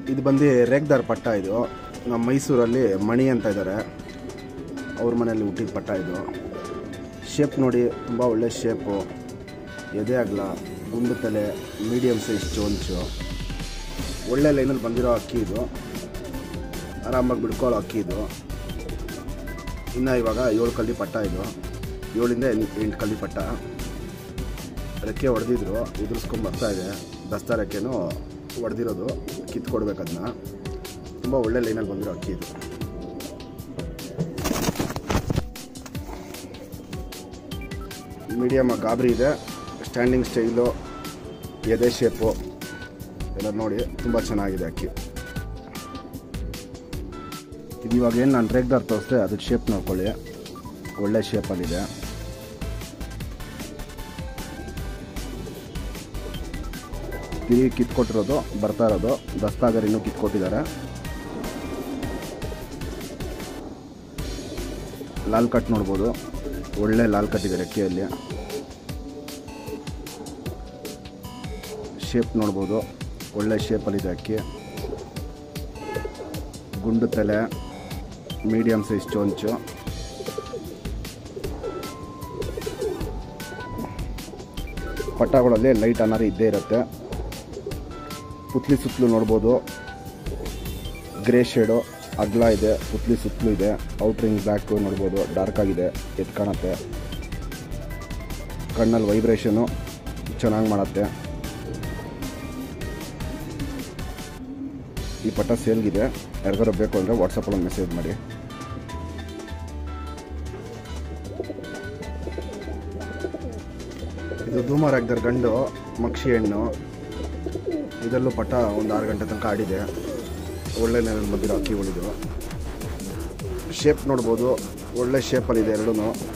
ಇದು ಬಂದು ರೇಗ್ದಾರ್ ಪಟ್ಟ ಇದು ನಮ್ಮ ಮೈಸೂರಲ್ಲಿ ಮಣಿ ಅಂತ ಇದ್ದಾರೆ ಅವ್ರ ಮನೆಯಲ್ಲಿ ಹುಟ್ಟಿದ ಪಟ್ಟ ಇದು ಶೇಪ್ ನೋಡಿ ತುಂಬ ಒಳ್ಳೆ ಶೇಪು ಎದೆ ಆಗಲ ಗುಂಡು ತಲೆ ಮೀಡಿಯಮ್ ಸೈಜ್ ಚೋಂಚು ಒಳ್ಳೆ ಲೈನಲ್ಲಿ ಬಂದಿರೋ ಅಕ್ಕಿ ಇದು ಆರಾಮಾಗಿ ಬಿಡ್ಕೊಳ್ಳೋ ಅಕ್ಕಿ ಇದು ಇನ್ನು ಇವಾಗ ಏಳು ಕಲ್ಲಿ ಪಟ್ಟ ಇದು ಏಳಿಂದ ಎಂಟು ಕಲ್ಲಿ ಪಟ್ಟ ರೆಕ್ಕೆ ಹೊಡೆದಿದ್ರು ಉದುರಿಸ್ಕೊಂಡು ಬರ್ತಾ ಇದೆ ದಸ್ತಾ ರೆಕ್ಕೆನೂ ಹೊಡೆದಿರೋದು ಕಿತ್ಕೊಡ್ಬೇಕು ಅದನ್ನ ತುಂಬ ಒಳ್ಳೆ ಲೈನಲ್ಲಿ ಬಂದಿರೋ ಅಕ್ಕಿ ಇದು ಮೀಡಿಯಮ್ ಗಾಬರಿ ಇದೆ ಸ್ಟ್ಯಾಂಡಿಂಗ್ ಸ್ಟೈಲು ಎದೆ ಶೇಪು ಎಲ್ಲ ನೋಡಿ ತುಂಬ ಚೆನ್ನಾಗಿದೆ ಅಕ್ಕಿ ಇದು ಇವಾಗ ಏನು ನಾನು ರೇಗ್ದಾರ್ ತೋರಿಸ್ದೆ ಅದಕ್ಕೆ ಶೇಪ್ ನೋಡ್ಕೊಳ್ಳಿ ಒಳ್ಳೆ ಶೇಪಲ್ಲಿದೆ ತಿರುಗಿ ಕಿತ್ಕೊಟ್ಟಿರೋದು ಬರ್ತಾ ಇರೋದು ದಸ್ತಾಗರ್ ಇನ್ನೂ ಕಿತ್ಕೊಟ್ಟಿದ್ದಾರೆ ಲಾಲ್ ಕಟ್ ನೋಡ್ಬೋದು ಒಳ್ಳೆ ಲಾಲ್ ಕಟ್ ಇದೆ ರೆಕ್ಕೆಯಲ್ಲಿ ಶೇಪ್ ನೋಡ್ಬೋದು ಒಳ್ಳೆ ಶೇಪಲ್ಲಿದೆ ಅಕ್ಕಿ ಗುಂಡು ತಲೆ ಮೀಡಿಯಮ್ ಸೈಜ್ ಚೊಂಚು ಪಟ್ಟಗಳಲ್ಲಿ ಲೈಟ್ ಅನ್ನಾರು ಇದ್ದೇ ಇರುತ್ತೆ ಪುತ್ಲಿ ಸುತ್ತಲೂ ನೋಡ್ಬೋದು ಗ್ರೇ ಶೇಡು ಅಗ್ಲ ಇದೆ ಪುತ್ಲಿ ಸುತ್ತಲೂ ಇದೆ ಔಟ್ರಿಂಗ್ ಬ್ಲ್ಯಾಕು ನೋಡ್ಬೋದು ಡಾರ್ಕ್ ಆಗಿದೆ ಎದ್ದು ಕಾಣುತ್ತೆ ಕಣ್ಣಲ್ಲಿ ವೈಬ್ರೇಷನು ಚೆನ್ನಾಗಿ ಮಾಡುತ್ತೆ ಈ ಪಟ್ಟ ಸೇಲ್ಗಿದೆ ಯಾರಿಗಾರು ಬೇಕು ಅಂದರೆ ವಾಟ್ಸಪ್ಪಲ್ಲಿ ಒಂದು ಮೆಸೇಜ್ ಮಾಡಿ ಇದು ಧೂಮಾರ್ ಹಾಕ್ದಾರ ಗಂಡು ಮಕ್ಷಿ ಹೆಣ್ಣು ಇದರಲ್ಲೂ ಪಟ್ಟ ಒಂದು ಆರು ಗಂಟೆ ತನಕ ಆಡಿದೆ ಒಳ್ಳೆ ನೆಲಲ್ಲಿ ಬಂದಿರೋ ಅಕ್ಕಿಗಳಿದು ಶೇಪ್ ನೋಡ್ಬೋದು ಒಳ್ಳೆ ಶೇಪಲ್ಲಿದೆ ಎರಡೂ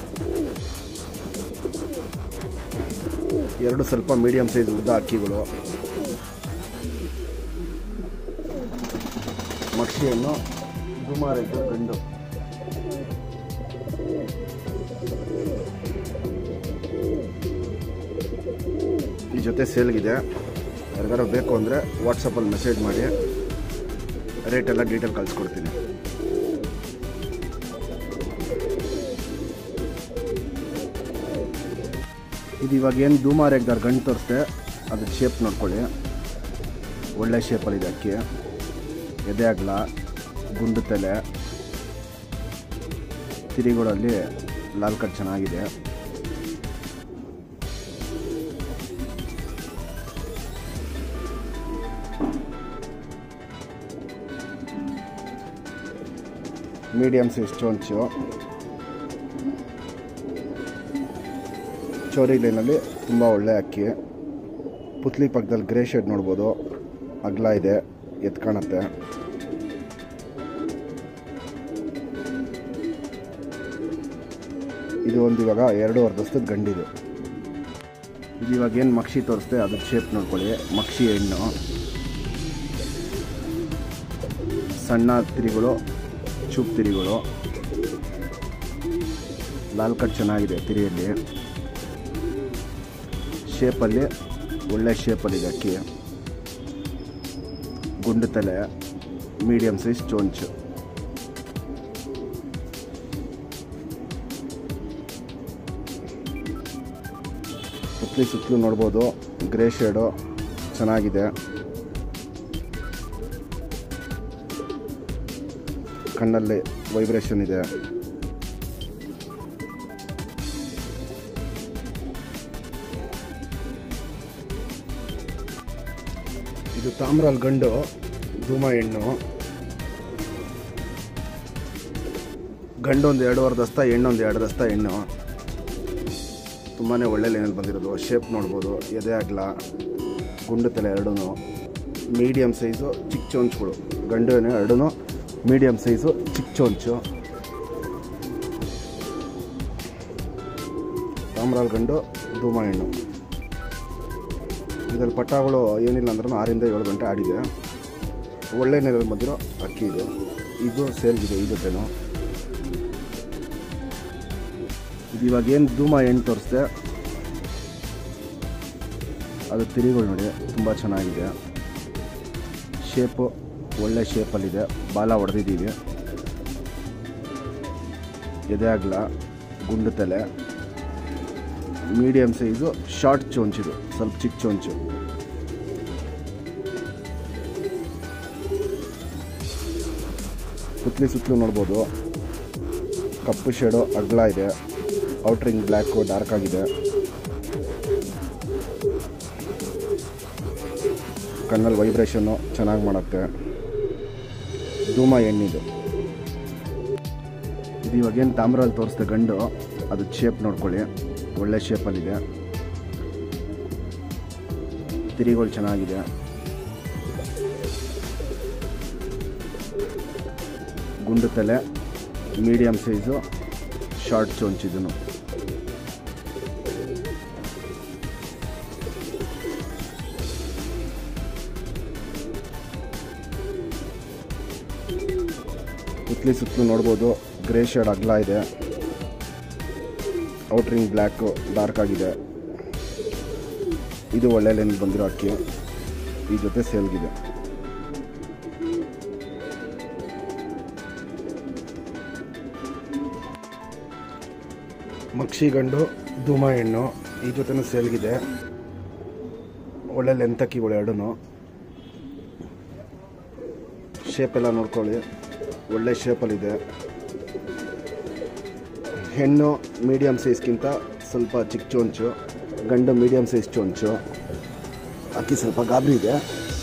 ಎರಡು ಸ್ವಲ್ಪ ಮೀಡಿಯಮ್ ಸೈಜ್ ಉದ್ದ ಅಕ್ಕಿಗಳು ಮಕ್ಷಿಯನ್ನು ದುಮಾರ್ ಇದ್ದು ಗಂಡು ಈ ಜೊತೆ ಸೇಲ್ಗಿದೆ ಯಾರಿಗಾರು ಬೇಕು ಅಂದರೆ ವಾಟ್ಸಪ್ಪಲ್ಲಿ ಮೆಸೇಜ್ ಮಾಡಿ ರೇಟೆಲ್ಲ ಡೀಟೇಲ್ ಕಳಿಸ್ಕೊಡ್ತೀನಿ ಇದು ಇವಾಗ ಏನು ಧೂಮಾರ್ ಎಗ್ದಾರ್ ಗಂಡು ತೋರಿಸ್ದೆ ಅದ್ರ ಶೇಪ್ ನೋಡ್ಕೊಳ್ಳಿ ಒಳ್ಳೆ ಶೇಪಲ್ಲಿದೆ ಅಕ್ಕಿ ಎದೆ ಅಗಲ ಗುಂಡು ತಲೆ ತಿರಿಗಳಲ್ಲಿ ಲಾಲ್ ಕಟ್ ಚೆನ್ನಾಗಿದೆ ಮೀಡಿಯಮ್ ಸೈಜ್ ಚೋಂಚು ಚೋರಿ ಲೈನಲ್ಲಿ ತುಂಬ ಒಳ್ಳೆ ಅಕ್ಕಿ ಪುತ್ಲಿ ಪಕ್ಕದಲ್ಲಿ ಗ್ರೇ ಶೇಡ್ ನೋಡ್ಬೋದು ಅಗ್ಲ ಇದೆ ಎದ್ದು ಕಾಣುತ್ತೆ ಇದು ಒಂದು ಇವಾಗ ಎರಡೂವರೆ ದಸ್ತದ ಗಂಡಿದು ಇದು ಇವಾಗ ಏನು ಮಕ್ಷಿ ತೋರಿಸ್ದೆ ಅದ್ರ ಶೇಪ್ ನೋಡ್ಕೊಳ್ಳಿ ಮಕ್ಷಿ ಹೆಣ್ಣು ಸಣ್ಣ ತಿರಿಗಳು ಚೂಪ್ ತಿರಿಗಳು ಲಾಲ್ ಕಟ್ ಚೆನ್ನಾಗಿದೆ ತಿರಿಯಲ್ಲಿ ಶೇಪಲ್ಲಿ ಒಳ್ಳೆ ಶೇಪಲ್ಲಿದೆ ಅಕ್ಕಿ ಗುಂಡು ತಲೆ ಮೀಡಿಯಮ್ ಸೈಜ್ ಚೋಂಚು ಸುತ್ತಲಿ ಸುತ್ತಲೂ ನೋಡ್ಬೋದು ಗ್ರೇ ಶೇಡು ಚೆನ್ನಾಗಿದೆ ಕಣ್ಣಲ್ಲಿ ವೈಬ್ರೇಷನ್ ಇದೆ ಇದು ತಾಮ್ರಾಲ್ ಗಂಡು ಧೂಮ ಹೆಣ್ಣು ಗಂಡು ಒಂದು ಎರಡೂವರೆ ದಸ್ತ ಹೆಣ್ಣು ಒಂದು ಎರಡು ದಸ್ತ ಹೆಣ್ಣು ತುಂಬಾ ಒಳ್ಳೆ ಲೈನಲ್ಲಿ ಬಂದಿರೋದು ಶೇಪ್ ನೋಡ್ಬೋದು ಎದೆ ಆಗಲ ಗುಂಡು ತಲೆ ಎರಡೂ ಮೀಡಿಯಮ್ ಸೈಜು ಚಿಕ್ಕ ಚೊಂಚುಗಳು ಗಂಡು ಹೆಣ್ಣು ಎರಡೂ ಮೀಡಿಯಮ್ ಸೈಜು ಚಿಕ್ಕ ಚೊಂಚು ತಾಮ್ರಾಲ್ ಗಂಡು ಧೂಮ ಹೆಣ್ಣು ಇದರಲ್ಲಿ ಪಟ್ಟಗಳು ಏನಿಲ್ಲ ಅಂದ್ರೂ ಆರಿಂದ ಏಳು ಗಂಟೆ ಆಡಿದೆ ಒಳ್ಳೆ ನೆಲದಲ್ಲಿ ಬಂದಿರೋ ಅಕ್ಕಿ ಇದು ಇದು ಸೇಲ್ಗಿದೆ ಈ ಜೊತೆನೂ ಇದು ಇವಾಗ ಏನು ಧೂಮ ಹೆಣ್ಣು ತೋರಿಸ್ದೆ ಅದು ತಿರಿಗಳು ನೋಡಿ ತುಂಬ ಚೆನ್ನಾಗಿದೆ ಶೇಪು ಒಳ್ಳೆ ಶೇಪಲ್ಲಿದೆ ಬಾಲ ಹೊಡೆದಿದ್ದೀವಿ ಎದೆ ಆಗಲ ಗುಂಡು ತಲೆ ಮೀಡಿಯಮ್ ಸೈಜು ಶಾರ್ಟ್ ಚೊಂಚಿದು ಸ್ವಲ್ಪ ಚಿಕ್ಕ ಚೊಂಚು ಸುತ್ತಲಿ ಸುತ್ತಲೂ ನೋಡ್ಬೋದು ಕಪ್ಪು ಶೇಡು ಅಗಲ ಇದೆ ಔಟ್ರಿಂಗ್ ಬ್ಲ್ಯಾಕು ಡಾರ್ಕ್ ಆಗಿದೆ ಕಣ್ಣಲ್ಲಿ ವೈಬ್ರೇಷನ್ನು ಚೆನ್ನಾಗಿ ಮಾಡುತ್ತೆ ಧೂಮ ಎಣ್ಣಿದು ಇದು ಇವಾಗೇನು ತಾಮ್ರಲ್ಲಿ ತೋರಿಸ್ದೆ ಗಂಡು ಅದು ಶೇಪ್ ನೋಡ್ಕೊಳ್ಳಿ ಒಳ್ಳೆ ಶೇಪಲ್ಲಿದೆ ತಿರಿಗಳು ಚೆನ್ನಾಗಿದೆ ಗುಂಡು ತಲೆ ಮೀಡಿಯಮ್ ಸೈಜು ಶಾರ್ಟ್ ಚೊಂಚಿದನು ಸುತ್ತಲಿ ಸುತ್ತಲೂ ನೋಡ್ಬೋದು ಗ್ರೇ ಶೇಡ್ ಅಗಲ ಇದೆ ಔಟ್ರಿಂಗ್ ಬ್ಲ್ಯಾಕು ಡಾರ್ಕ್ ಆಗಿದೆ ಇದು ಒಳ್ಳೆ ಲೆನ್ ಬಂದಿರೋ ಅಕ್ಕಿ ಈ ಜೊತೆ ಸೇಲ್ಗಿದೆ ಮಕ್ಷಿ ಗಂಡು ಧೂಮ ಹೆಣ್ಣು ಈ ಜೊತೆನೂ ಸೇಲ್ಗಿದೆ ಒಳ್ಳೆ ಲೆಂತ್ ಅಕ್ಕಿಗಳು ಎರಡೂ ಶೇಪ್ ಎಲ್ಲ ನೋಡ್ಕೊಳ್ಳಿ ಒಳ್ಳೆ ಶೇಪಲ್ಲಿದೆ ಹೆಣ್ಣು ಮೀಡಿಯಮ್ ಸೈಜ್ಗಿಂತ ಸ್ವಲ್ಪ ಚಿಕ್ಕ ಚೊಂಚು ಗಂಡು ಮೀಡಿಯಮ್ ಸೈಜ್ ಚೊಂಚು ಅಕ್ಕಿ ಸ್ವಲ್ಪ ಗಾಬರಿ ಇದೆ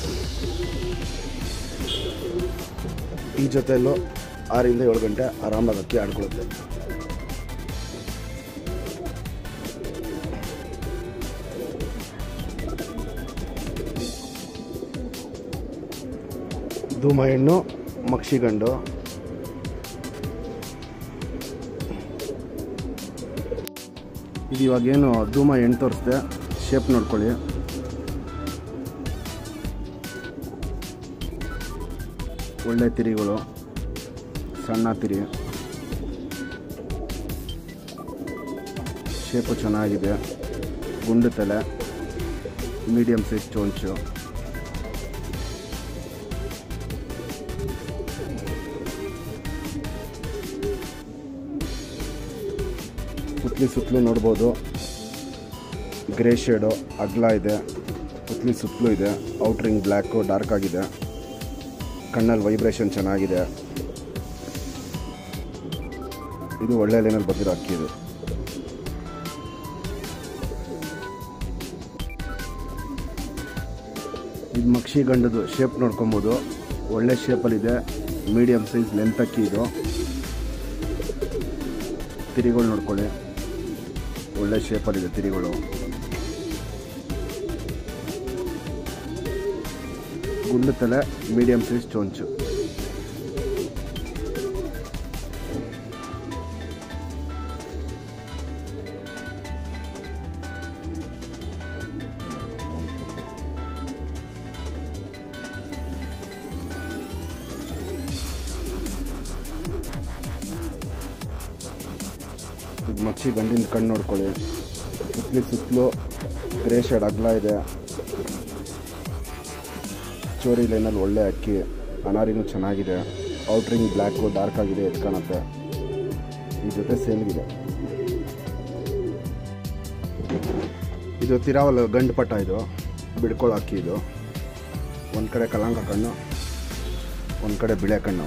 ಈ ಜೊತೆಯಲ್ಲೂ ಆರಿಂದ ಏಳು ಗಂಟೆ ಆರಾಮಾಗಿ ಅಕ್ಕಿ ಆಡ್ಕೊಳ್ಳುತ್ತೆ ಧೂಮ ಹೆಣ್ಣು ಮಕ್ಷಿ ಗಂಡು ಇದು ಇವಾಗೇನು ಧೂಮ ಹೆಣ್ಣು ತೋರಿಸ್ದೆ ಶೇಪ್ ನೋಡ್ಕೊಳ್ಳಿ ಒಳ್ಳೆ ತಿರಿಗಳು ಸಣ್ಣ ತಿರಿ ಶೇಪು ಚೆನ್ನಾಗಿದೆ ಗುಂಡು ತಲೆ ಮೀಡಿಯಮ್ ಸೈಜ್ ಚೋಂಚು ಸುತ್ತಲಿ ಸುತ್ತಲೂ ನೋಡ್ಬೋದು ಗ್ರೇ ಶೇಡು ಅಗಲ ಇದೆ ಸುತ್ತಲಿ ಸುತ್ತಲೂ ಇದೆ ಔಟ್ರಿಂಗ್ ಬ್ಲ್ಯಾಕು ಡಾರ್ಕ್ ಆಗಿದೆ ಕಣ್ಣಲ್ಲಿ ವೈಬ್ರೇಷನ್ ಚೆನ್ನಾಗಿದೆ ಇದು ಒಳ್ಳೆ ಲೈನಲ್ಲಿ ಬಂದಿರೋ ಅಕ್ಕಿ ಇದು ಇದು ಮಕ್ಷಿ ಗಂಡದು ಶೇಪ್ ನೋಡ್ಕೊಬೋದು ಒಳ್ಳೆ ಶೇಪಲ್ಲಿದೆ ಮೀಡಿಯಮ್ ಸೈಜ್ ಲೆಂತ್ ಅಕ್ಕಿ ಇದು ತಿರಿಗಳು ನೋಡ್ಕೊಳ್ಳಿ ಒಳ್ಳೆ ಶೇಪಲ್ಲಿದೆ ತಿರಿಗಳು ಗುಂಡು ತಲೆ ಮೀಡಿಯಮ್ ಸೈಜ್ ಚೊಂಚು ಇದು ಮಚ್ಚಿ ಗಂಡಿನ ಕಣ್ಣು ನೋಡ್ಕೊಳ್ಳಿ ಸುತ್ತಲಿ ಸುತ್ತಲೂ ಗ್ರೇ ಶೇಡ್ ಅಗಲ ಇದೆ ಚೋರಿ ಲೈನಲ್ಲಿ ಒಳ್ಳೆ ಅಕ್ಕಿ ಅನಾರಿನೂ ಚೆನ್ನಾಗಿದೆ ಔಟ್ರಿಂಗ್ ಬ್ಲ್ಯಾಕು ಡಾರ್ಕ್ ಆಗಿದೆ ಎದ್ದು ಕಾಣುತ್ತೆ ಈ ಜೊತೆ ಸೇಲ್ಗಿದೆ ಇದು ತಿರಾವಲ್ ಗಂಡು ಪಟ್ಟ ಇದು ಬಿಡ್ಕೊಳ್ಳೋ ಅಕ್ಕಿ ಇದು ಒಂದು ಕಡೆ ಕಲಾಂಕ ಕಣ್ಣು ಒಂದು ಕಡೆ ಬಿಳೆ ಕಣ್ಣು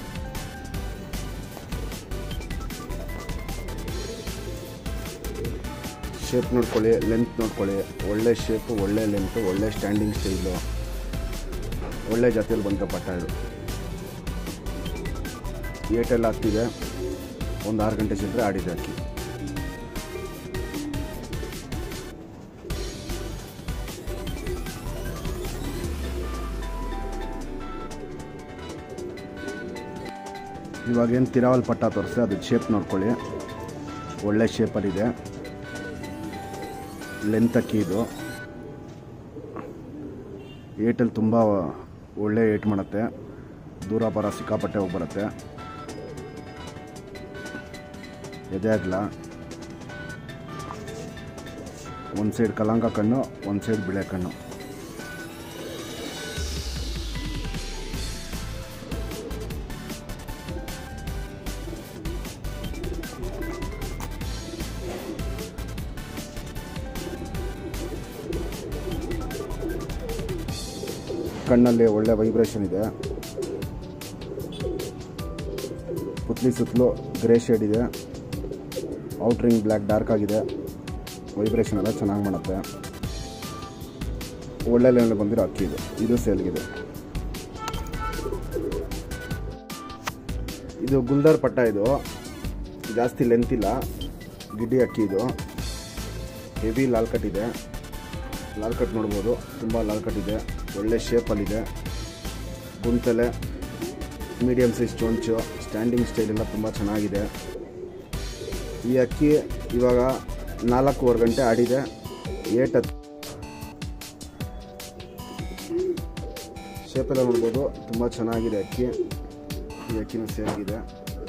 ಶೇಪ್ ನೋಡ್ಕೊಳ್ಳಿ ಲೆಂತ್ ನೋಡ್ಕೊಳ್ಳಿ ಒಳ್ಳೆ ಶೇಪು ಒಳ್ಳೆ ಲೆಂತು ಒಳ್ಳೆ ಸ್ಟ್ಯಾಂಡಿಂಗ್ ಸ್ಟೈಲು ಒಳ್ಳೆ ಜಾತಿಯಲ್ಲಿ ಬಂತ ಪಟ್ಟ ಇದು ಏಟೆಲ್ಲ ಆಗ್ತಿದೆ ಒಂದು ಆರು ಗಂಟೆ ಚಿಲ್ಲರೆ ಆಡಿದೆ ಅಕ್ಕಿ ಇವಾಗೇನು ತಿರಾವಲ್ ಪಟ್ಟ ತೋರಿಸ್ದೆ ಅದು ಶೇಪ್ ನೋಡ್ಕೊಳ್ಳಿ ಒಳ್ಳೆ ಶೇಪಲ್ಲಿದೆ ಲೆಂತ್ ಅಕ್ಕಿ ಇದು ಏಟಲ್ಲಿ ತುಂಬ ಒಳ್ಳೆ ಏಟ್ ಮಾಡುತ್ತೆ ದೂರ ಬರ ಸಿಕ್ಕಾಪಟ್ಟೆ ಹೋಗಿ ಬರುತ್ತೆ ಎದೆ ಆಗಲ ಒಂದು ಸೈಡ್ ಕಲಾಂಕ ಕಣ್ಣು ಒಂದು ಸೈಡ್ ಬಿಳೆ ಕಣ್ಣು ಕಣ್ಣಲ್ಲಿ ಒಳ್ಳೆ ವೈಬ್ರೇಷನ್ ಇದೆ ಪುತ್ಲಿ ಸುತ್ತಲೂ ಗ್ರೇ ಶೇಡ್ ಇದೆ ಔಟ್ರಿಂಗ್ ಬ್ಲ್ಯಾಕ್ ಡಾರ್ಕ್ ಆಗಿದೆ ವೈಬ್ರೇಷನ್ ಎಲ್ಲ ಚೆನ್ನಾಗಿ ಮಾಡುತ್ತೆ ಒಳ್ಳೆ ಲೈನಲ್ಲಿ ಬಂದಿರೋ ಅಕ್ಕಿ ಇದು ಇದು ಸೇಲ್ಗಿದೆ ಇದು ಗುಲ್ದಾರ್ ಪಟ್ಟ ಇದು ಜಾಸ್ತಿ ಲೆಂತ್ ಇಲ್ಲ ಗಿಡ್ಡಿ ಅಕ್ಕಿ ಇದು ಹೆವಿ ಲಾಲ್ ಕಟ್ ಇದೆ ಲಾಲ್ ಕಟ್ ನೋಡ್ಬೋದು ತುಂಬ ಲಾಲ್ ಕಟ್ ಇದೆ ಒಳ್ಳೆ ಶೇಪಲ್ಲಿದೆ ಗುಂತಲೆ ಮೀಡಿಯಮ್ ಸೈಜ್ ಚೊಂಚು ಸ್ಟ್ಯಾಂಡಿಂಗ್ ಸ್ಟೈಲ್ ಎಲ್ಲ ತುಂಬ ಚೆನ್ನಾಗಿದೆ ಈ ಅಕ್ಕಿ ಇವಾಗ ನಾಲ್ಕೂವರೆ ಗಂಟೆ ಆಡಿದೆ ಏಟ್ ಹತ್ತು ಶೇಪೆಲ್ಲ ನೋಡ್ಬೋದು ತುಂಬ ಚೆನ್ನಾಗಿದೆ ಅಕ್ಕಿ ಈ ಅಕ್ಕಿನ ಸೇಲಾಗಿದೆ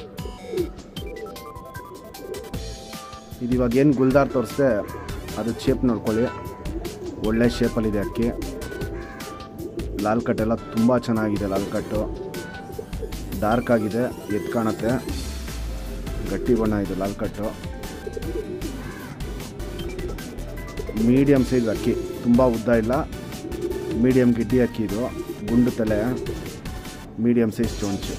ಇದು ಇವಾಗ ಏನು ಗುಲ್ದಾರ್ ತೋರಿಸ್ದೆ ಅದು ಶೇಪ್ ನೋಡ್ಕೊಳ್ಳಿ ಒಳ್ಳೆ ಶೇಪಲ್ಲಿದೆ ಅಕ್ಕಿ ಲಾಲ್ ಕಟ್ ಎಲ್ಲ ತುಂಬ ಚೆನ್ನಾಗಿದೆ ಲಾಲ್ ಕಟ್ಟು ಡಾರ್ಕ್ ಆಗಿದೆ ಎದ್ದು ಕಾಣುತ್ತೆ ಗಟ್ಟಿ ಬಣ್ಣ ಇದು ಲಾಲ್ ಕಟ್ಟು ಮೀಡಿಯಮ್ ಸೈಜ್ ಅಕ್ಕಿ ತುಂಬ ಉದ್ದ ಇಲ್ಲ ಮೀಡಿಯಮ್ ಗಿಡ್ಡಿ ಅಕ್ಕಿ ಇದು ಗುಂಡು ತಲೆ ಮೀಡಿಯಮ್ ಸೈಜ್ ಚೊಂಚು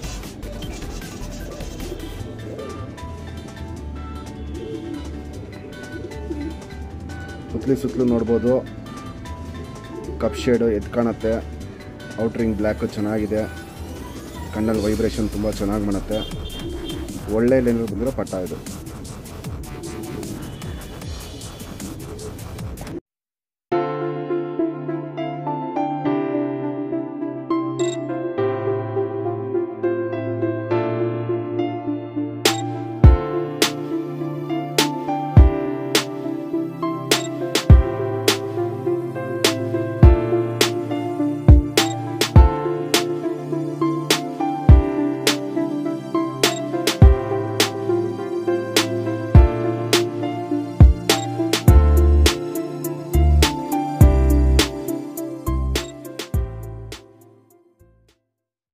ಸುತ್ತಲೂ ಸುತ್ತಲೂ ನೋಡ್ಬೋದು ಕಪ್ ಶೇಡು ಎದ್ದು ಕಾಣುತ್ತೆ ಔಟ್ರಿಂಗ್ ಬ್ಲ್ಯಾಕು ಚೆನ್ನಾಗಿದೆ ಕಣ್ಣಲ್ಲಿ ವೈಬ್ರೇಷನ್ ತುಂಬ ಚೆನ್ನಾಗಿ ಮಾಡುತ್ತೆ ಒಳ್ಳೆ ಲೈನಲ್ಲಿ ಬಂದಿರೋ ಪಟ್ಟ ಇದು